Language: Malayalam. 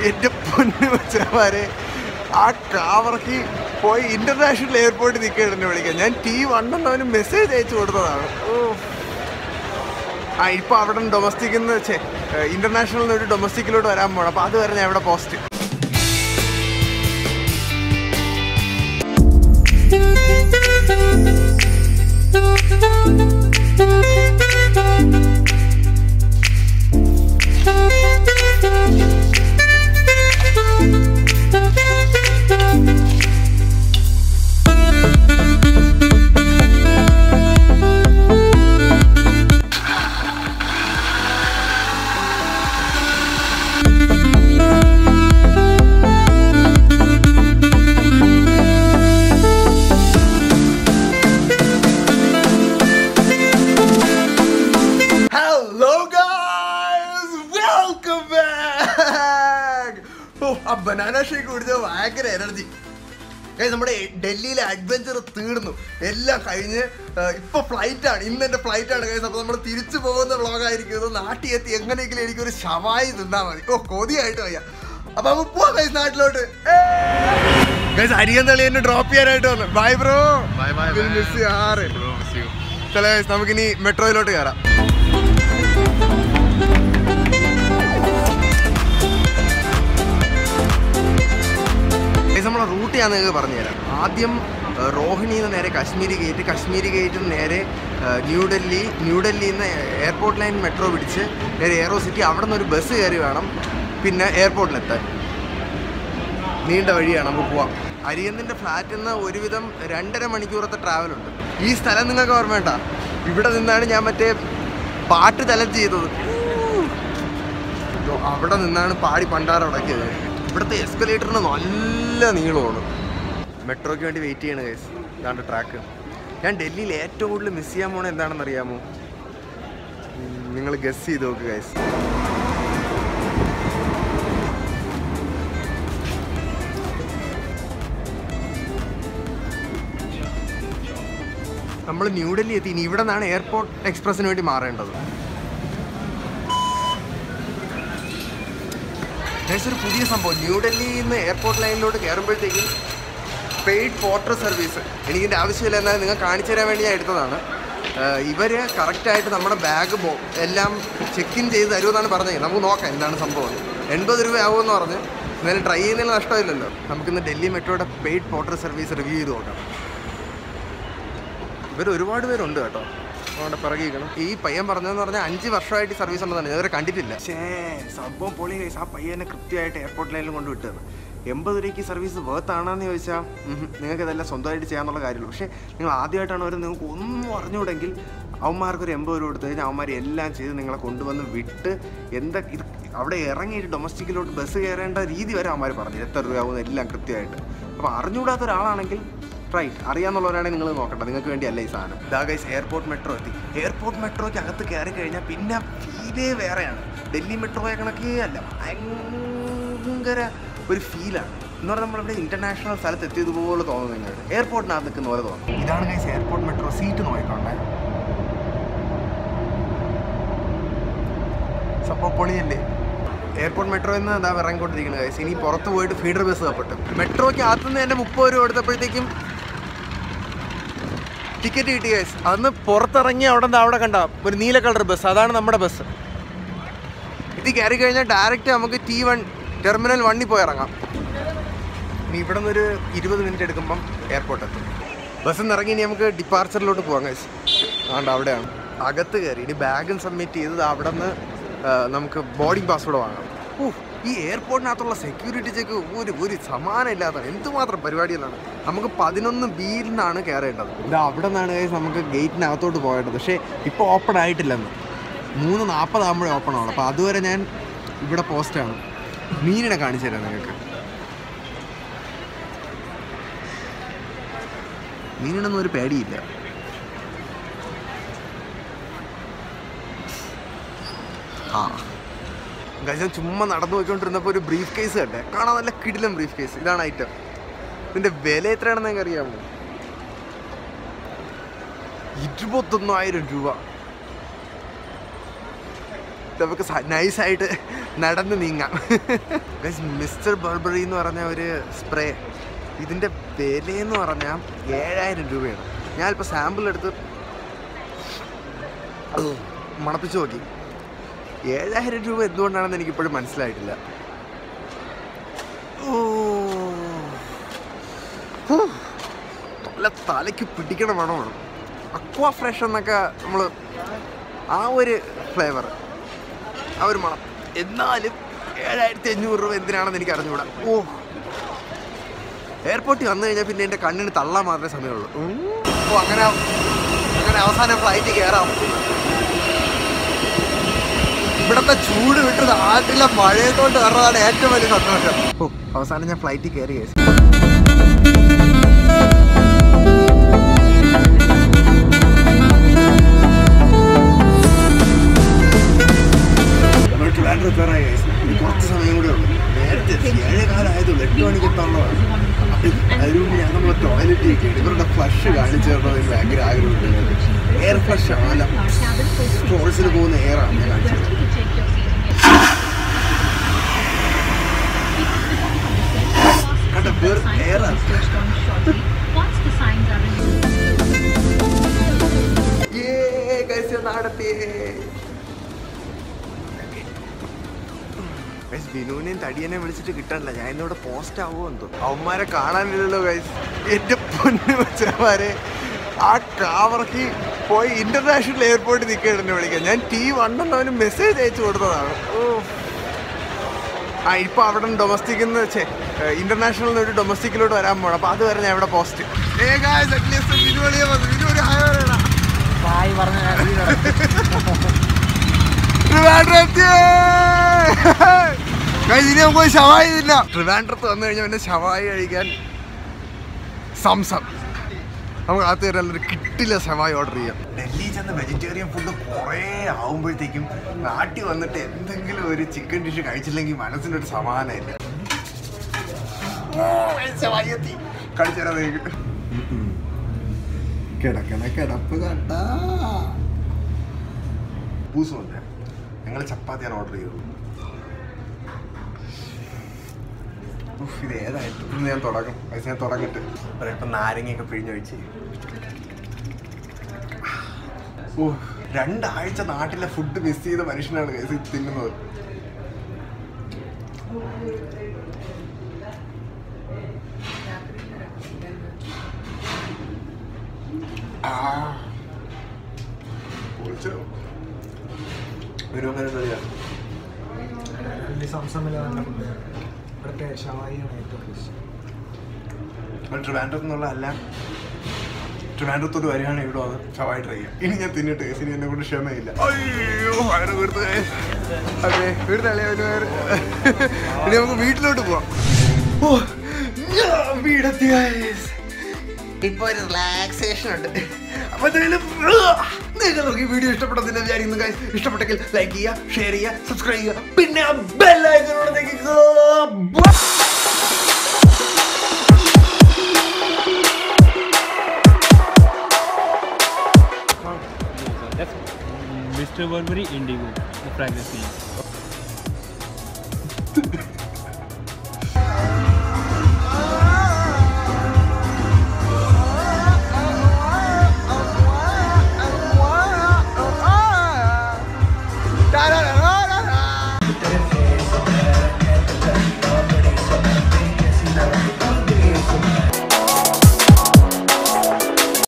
എൻ്റെ പൊന്നു വെച്ചമാരെ ആ കാവറക്ക് പോയി ഇന്റർനാഷണൽ എയർപോർട്ടിൽ നിൽക്കുകയാണ് എന്നെ വിളിക്കാൻ ഞാൻ ടി വണ്ണെന്ന് അവന് മെസ്സേജ് അയച്ചു കൊടുത്തതാണ് ഓ ആ ഇപ്പൊ അവിടെ ഡൊമസ്റ്റിക് വെച്ചേ ഇന്റർനാഷണൽ ഒരു ഡൊമസ്റ്റിക്കിലോട്ട് വരാൻ പോകണം അപ്പൊ അത് വരെ ഞാൻ ഇവിടെ post hello guys welcome back ഓ ആ ബനാന ഷേക്ക് കുടിച്ച ഭയങ്കര എനർജി നമ്മുടെ ഡൽഹിയിലെ അഡ്വഞ്ചർ തീർന്നു എല്ലാം കഴിഞ്ഞ് ആ, ഇപ്പൊ ഫ്ലൈറ്റ് ആണ് ഇന്ന് എന്റെ ഫ്ലൈറ്റ് ആണ് കഴിച്ചത് അപ്പൊ നമ്മൾ തിരിച്ചു പോകുന്ന വ്ളോഗായിരിക്കും ഇത് നാട്ടിൽ എത്തി എങ്ങനെയെങ്കിലും എനിക്കൊരു ശവായി തിന്നാ മതി ഓ കൊതിയായിട്ട് വയ്യ അപ്പൊ നമുക്ക് പോവാം ഗൈസ് നാട്ടിലോട്ട് ഗൈസ് അരിയൻ തളി എന്നെ ഡ്രോപ്പ് ചെയ്യാനായിട്ട് വന്നു bye bro Bye, bye, bye. Miss ചെയ്യാറ് Bro, miss you. ചില ഗൈസ് നമുക്കിനി മെട്രോയിലോട്ട് കയറാം ഗൈസ് നമ്മളെ റൂട്ട് ഞാൻ നിങ്ങൾക്ക് പറഞ്ഞുതരാം ആദ്യം ഏഹ്, റോഹിണിയിൽ നിന്ന് നേരെ കാശ്മീരി ഗേറ്റ് കാശ്മീരി ഗേറ്റിൽ നിന്ന് നേരെ ഏഹ്, ന്യൂഡൽഹി ന്യൂഡൽഹിയിൽ നിന്ന് എയർപോർട്ട് ലൈൻ മെട്രോ പിടിച്ച് നേരെ എയറോ സിറ്റി അവിടെ നിന്ന് ഒരു ബസ് കയറി വേണം പിന്നെ എയർപോർട്ടിലെത്താൻ നീണ്ട വഴിയാണ് നമുക്ക് പോവാം അരിയന്തിൻ്റെ ഫ്ലാറ്റിൽ നിന്ന് ഒരുവിധം രണ്ടര മണിക്കൂറത്തെ ട്രാവലുണ്ട് ഈ സ്ഥലം നിങ്ങൾക്ക് ഓർമ്മ ഇവിടെ നിന്നാണ് ഞാൻ മറ്റേ പാട്ട് ചലഞ്ച് ചെയ്തത് ഇതോ അവിടെ നിന്നാണ് പാടി പണ്ടാറടക്കിയത് ഇവിടുത്തെ എസ്കലേറ്ററിന് നല്ല നീളമാണ് മെട്രോയ്ക്ക് വേണ്ടി വെയിറ്റ് ചെയ്യണ കേസ് ഇതാണ്ട് ട്രാക്ക് ഞാൻ ഡൽഹിയിൽ ഏറ്റവും കൂടുതൽ മിസ് ചെയ്യാൻ പോണത് എന്താണെന്ന് അറിയാമോ നിങ്ങൾ ഗസ് ചെയ്ത് നോക്ക് ഗൈസ് നമ്മൾ ന്യൂഡൽഹി എത്തി ഇനി ഇവിടെ നിന്നാണ് എയർപോർട്ട് എക്സ്പ്രസിന് വേണ്ടി മാറേണ്ടത് ഏകദേശം ഒരു പുതിയ സംഭവം ന്യൂഡൽഹിയിൽ നിന്ന് എയർപോർട്ട് ലൈനിലോട്ട് കയറുമ്പോഴത്തേക്കും പെയ്ഡ് പോർട്ടർ സർവീസ് എനിക്കിൻ്റെ ആവശ്യമില്ല എന്നാൽ നിങ്ങൾ കാണിച്ചു തരാൻ വേണ്ടി ഞാൻ എടുത്തതാണ് ഇവർ കറക്റ്റായിട്ട് നമ്മുടെ ബാഗ് എല്ലാം ചെക്ക് ഇൻ ചെയ്ത് തരുമെന്നാണ് പറഞ്ഞത് നമുക്ക് നോക്കാം എന്താണ് സംഭവം എൺപത് രൂപ ആവുമെന്ന് പറഞ്ഞ് എന്നാലും ട്രൈ ചെയ്യുന്നതിൽ നഷ്ടമില്ലല്ലോ നമുക്കിന്ന് ഡൽഹി മെട്രോയുടെ പെയ്ഡ് പോർട്ടർ സർവീസ് റിവ്യൂ ചെയ്ത് നോക്കാം ഇവർ ഒരുപാട് പേരുണ്ട് കേട്ടോ അവിടെ പിറകിക്കണം ഈ പയ്യൻ പറഞ്ഞതെന്ന് പറഞ്ഞാൽ അഞ്ച് വർഷമായിട്ട് സർവീസ് ഉണ്ടെന്നാണ് ഞാൻ ഇതുവരെ കണ്ടിട്ടില്ല ഷേ സംഭവം പൊളി കേസ് ആ പയ്യനെ കൃത്യമായിട്ട് എയർപോർട്ട് ലൈനിൽ കൊണ്ട് വിട്ടത് എൺപത് രൂപയ്ക്ക് സർവീസ് വേർത്ത് ആണെന്ന് ചോദിച്ചാൽ നിങ്ങൾക്ക് ഇതെല്ലാം സ്വന്തമായിട്ട് ചെയ്യാന്നുള്ള കാര്യമുള്ളൂ പക്ഷേ നിങ്ങൾ ആദ്യമായിട്ടാണ് വരുന്നത് നിങ്ങൾക്ക് ഒന്നും അറിഞ്ഞുകൂടെങ്കിൽ അവന്മാർക്ക് ഒരു എൺപത് രൂപ കൊടുത്തു കഴിഞ്ഞാൽ അവന്മാർ എല്ലാം ചെയ്ത് നിങ്ങളെ കൊണ്ടുവന്ന് വിട്ട് എന്താ ഇത് അവിടെ ഇറങ്ങിയിട്ട് ഡൊമസ്റ്റിക്കിലോട്ട് ബസ് കയറേണ്ട രീതി വരെ അവന്മാർ പറഞ്ഞു എത്ര രൂപയാവുന്ന എല്ലാം കൃത്യമായിട്ട് അപ്പോൾ അറിഞ്ഞുകൂടാത്ത ഒരാളാണെങ്കിൽ റൈറ്റ് അറിയാന്നുള്ളവരാണെങ്കിൽ നിങ്ങൾ നോക്കട്ടെ നിങ്ങൾക്ക് വേണ്ടിയല്ല ഈ സാധനം ഇതാ ഗൈസ് എയർപോർട്ട് മെട്രോ എത്തി എയർപോർട്ട് മെട്രോയ്ക്ക് അകത്ത് കയറി കഴിഞ്ഞാൽ പിന്നെ ഫീലേ വേറെയാണ് ഡൽഹി മെട്രോയെ കണക്കേ അല്ല ഭയങ്കര ഒരു ഫീലാണ് എന്ന് പറഞ്ഞാൽ നമ്മളിവിടെ ഇന്റർനാഷണൽ സ്ഥലത്ത് എത്തിയതുപോലെ തോന്നുന്നു നിങ്ങൾക്ക് എയർപോർട്ടിനകത്ത് നിൽക്കുന്ന പോലെ തോന്നും ഇതാണ് ഗൈസ് എയർപോർട്ട് മെട്രോ സീറ്റ് നോക്കിക്കോണ്ടേ സംഭവം പൊളിയല്ലേ എയർപോർട്ട് മെട്രോ എന്ന് എന്താ ഇറങ്ങിക്കൊണ്ടിരിക്കുന്നത് ഗൈസ് ഇനി പുറത്ത് പോയിട്ട് ഫീഡർ ബസ് തപ്പട്ട് മെട്രോയ്ക്ക് അകത്തുനിന്ന് തന്നെ മുപ്പത് രൂപ കൊടുത്തപ്പോഴത്തേക്കും ടിക്കറ്റ് കിട്ടി ഗൈസ് അന്ന് പുറത്തിറങ്ങി അവിടെ നിന്ന് അവിടെ കണ്ട ഒരു നീല കളർ ബസ് അതാണ് നമ്മുടെ ബസ് ഇത് കയറി കഴിഞ്ഞാൽ ഡയറക്റ്റ് നമുക്ക് ടി വൺ ടെർമിനൽ വണ്ണിൽ പോയി ഇറങ്ങാം ഇനി ഇവിടെ നിന്നൊരു ഇരുപത് മിനിറ്റ് എടുക്കുമ്പം എയർപോർട്ട് എത്തും ബസ്സിൽ നിന്ന് ഇറങ്ങി ഇനി നമുക്ക് ഡിപ്പാർച്ചറിലോട്ട് പോകാം ഗൈസ് ആണ്ട് അവിടെയാണ് അകത്ത് കയറി ഇനി ബാഗും സബ്മിറ്റ് ചെയ്തത് അവിടെ നിന്ന് നമുക്ക് ബോർഡിംഗ് പാസ്വേഡ് വാങ്ങാം ഓ ഈ എയർപോർട്ടിനകത്തുള്ള സെക്യൂരിറ്റി ചെക്ക് ഒരു ഒരു സമാനം ഇല്ലാത്തതാണ് എന്തുമാത്രം പരിപാടികളാണ് നമുക്ക് പതിനൊന്ന് ബിയിൽ നിന്നാണ് കയറേണ്ടത് ഇത് അവിടെ നിന്നാണ് guys നമുക്ക് ഗേറ്റിനകത്തോട്ട് പോകേണ്ടത് പക്ഷേ ഇപ്പോൾ ഓപ്പൺ ആയിട്ടില്ലെന്ന് മൂന്ന് നാൽപ്പതാകുമ്പോഴേ ഓപ്പൺ ആവുള്ളൂ അപ്പോൾ അതുവരെ ഞാൻ ഇവിടെ പോസ്റ്റാണ് മീനിനെ കാണിച്ചു തരാം നിങ്ങൾക്ക് മീനിനൊന്നും ഒരു പേടിയില്ല ആ ഗജം ചുമ്മാ നടന്നു പോയിക്കൊണ്ടിരുന്നപ്പോൾ ഒരു ബ്രീഫ് കേസ് കണ്ടേ കാണാൻ നല്ല കിടിലം ബ്രീഫ് കേസ് ഇതാണ് ഐറ്റം ഇതിന്റെ വില എത്രയാണെന്ന് നിങ്ങൾക്ക് അറിയാമോ ഇരുപത്തൊന്നായിരം രൂപ നമുക്ക് നൈസായിട്ട് നടന്ന് നീങ്ങാം മിസ്റ്റർ ബർബറി എന്ന് പറഞ്ഞ ഒരു സ്പ്രേ ഇതിൻ്റെ വിലയെന്ന് പറഞ്ഞാൽ ഏഴായിരം രൂപയാണ് ഞാനിപ്പോൾ സാമ്പിൾ എടുത്ത് മണപ്പിച്ച് നോക്കി ഏഴായിരം രൂപ എന്തുകൊണ്ടാണെന്ന് എനിക്കിപ്പോഴും മനസ്സിലായിട്ടില്ല ഓ ഹൂ. നല്ല തലയ്ക്ക് പിടിക്കണ മണമാണ് അക്വാ ഫ്രഷ് എന്നൊക്കെ നമ്മൾ ആ ഒരു ഫ്ലേവർ ആ ഒരു മണം എന്നാലും ഏഴായിരത്തി അഞ്ഞൂറ് രൂപ എന്തിനാണെന്ന് എനിക്ക് അറിഞ്ഞുകൂടാ ഓ എയർപോർട്ടിൽ വന്നു കഴിഞ്ഞാൽ പിന്നെ എൻ്റെ കണ്ണിന് തള്ളാൻ മാത്രമേ സമയമുള്ളൂ ഉം. ഓ അങ്ങനെ അങ്ങനെ അവസാനം ഫ്ലൈറ്റ് കയറാം ഇവിടത്തെ ചൂട് വിട്ട് നാട്ടിലെ മഴയത്തോട്ട് കയറുന്നതാണ് ഏറ്റവും വലിയ സന്തോഷം ഓ അവസാനം ഞാൻ ഫ്ലൈറ്റിൽ കയറി കേസ് കുറച്ച് സമയം കൂടെ ഉള്ളു നേരത്തെ ഏഴേ കാലമായതുള്ളൂ എട്ട് മണിക്ക് എത്താനുള്ളതാണ് അതിനുമുമ്പ് ഞാൻ നമ്മളെ ടോയ്ലറ്റിൽ കയറി ഇവരുടെ ഫ്ലഷ് കാണിച്ചു തരണമെന്ന് ഭയങ്കര ആഗ്രഹമുണ്ട് എയർ ഫ്ലഷ് അല്ല സ്ട്രോൾസിൽ പോകുന്ന എയറാണ് ഞാൻ കാണിച്ചത് കണ്ട വേറെ എയറാണ് Once the signs are in ഏ കഴിച്ച നാടത്തിയേ ഗൈസ് ബിനുവിനെയും തടിയനെ വിളിച്ചിട്ട് കിട്ടണില്ല ഞാൻ ഇന്നിവിടെ പോസ്റ്റ് ആവുമോ എന്തോ അവന്മാരെ കാണാനില്ലല്ലോ ഗൈസ് എന്റെ പൊന്നു വെച്ചമാരെ ആ കാവറക്കി പോയി ഇന്റർനാഷണൽ എയർപോർട്ടിൽ നിൽക്കുകയാണ് എന്നെ വിളിക്കാൻ ഞാൻ ടി വണ്ണെന്ന് അവന് മെസ്സേജ് അയച്ചു കൊടുത്തതാണ് ഓ ആ ഇപ്പൊ അവിടെ ഡൊമസ്റ്റിക് വെച്ചേ ഇന്റർനാഷണൽ ഒരു ഡൊമസ്റ്റിക്കിലോട്ട് വരാൻ പോകണം അപ്പൊ അത് വരെ ഞാൻ ഇവിടെ പോസ്റ്റ് ഏ ഗായ്സ് അറ്റ്ലീസ്റ്റ് ബിനു വെളിയെ വന്നു ബിനു ഒരു ഹായ് പറയണം ട്രിവാൻഡ്രത്ത് Guys, ഇനി നമുക്ക് ഷവായി ഇല്ല ട്രിവാൻഡ്രത്ത് വന്നു കഴിഞ്ഞാൽ പിന്നെ ഷവായി കഴിക്കാൻ സംസം നമുക്ക് അകത്ത് കയറി നല്ലൊരു കിട്ടില്ല ഷവായി ഓർഡർ ചെയ്യാം ഡൽഹി ചെന്ന് വെജിറ്റേറിയൻ ഫുഡ് കുറേ ആവുമ്പോഴത്തേക്കും നാട്ടിൽ വന്നിട്ട് എന്തെങ്കിലും ഒരു ചിക്കൻ ഡിഷ് കഴിച്ചില്ലെങ്കിൽ മനസ്സിനൊരു സമാധാനമില്ല ഷവായി എത്തി കഴിച്ചു തരാം കിടക്കണ കിടപ്പ് കണ്ടാ പൂസ് വന്നേ ഞങ്ങൾ ചപ്പാത്തിയാണ് ഓർഡർ ചെയ്തത് ഉഫ്, ഇത് ഏതായിട്ട് ഇന്ന് ഞാൻ തുടങ്ങും പൈസ ഞാൻ തുടങ്ങിട്ട് ഇപ്പം നാരങ്ങയൊക്കെ പിഴിഞ്ഞൊഴിച്ച് ഓ രണ്ടാഴ്ച നാട്ടിലെ ഫുഡ് മിസ് ചെയ്ത മനുഷ്യനാണ് guys ഇത് തിന്നുന്നത് ആ പൊളിച്ചോ ഒരു അങ്ങനെ എന്താ സംസമില്ല നല്ല ഫുഡ് ഇവിടുത്തെ ഷവായിയാണ് ഏറ്റവും ഇഷ്ടം ട്രിവാൻഡ്രത്ത് നിന്നുള്ള അല്ല ട്രിവാൻഡ്രത്തോട് വരികയാണെങ്കിൽ ഇവിടെ വന്ന് ഷവായി ട്രൈ ചെയ്യാം ഇനി ഞാൻ തിന്നിട്ട് ഇനി എന്നെ കൊണ്ട് ക്ഷമയില്ല അയ്യോ വയറ് വീർത്ത് അതെ വീടിന്റെ അളിയ ഇനി നമുക്ക് വീട്ടിലോട്ട് പോവാം ഓ ഞാൻ വീടെത്തി guys. ഇപ്പൊ ഒരു റിലാക്സേഷൻ ഉണ്ട് അപ്പൊ എന്തായാലും നിങ്ങൾക്ക് ഈ വീഡിയോ ഇഷ്ടപ്പെട്ടതിനെ വിചാരിക്കുന്നു guys. ഇഷ്ടപ്പെട്ടെങ്കിൽ ലൈക്ക് ചെയ്യുക ഷെയർ ചെയ്യുക സബ്സ്ക്രൈബ് ചെയ്യുക പിന്നെ ബെല്ലൈക്കനോടത്തേക്ക് That's Mr. Burberry Indigo, the fragrance name.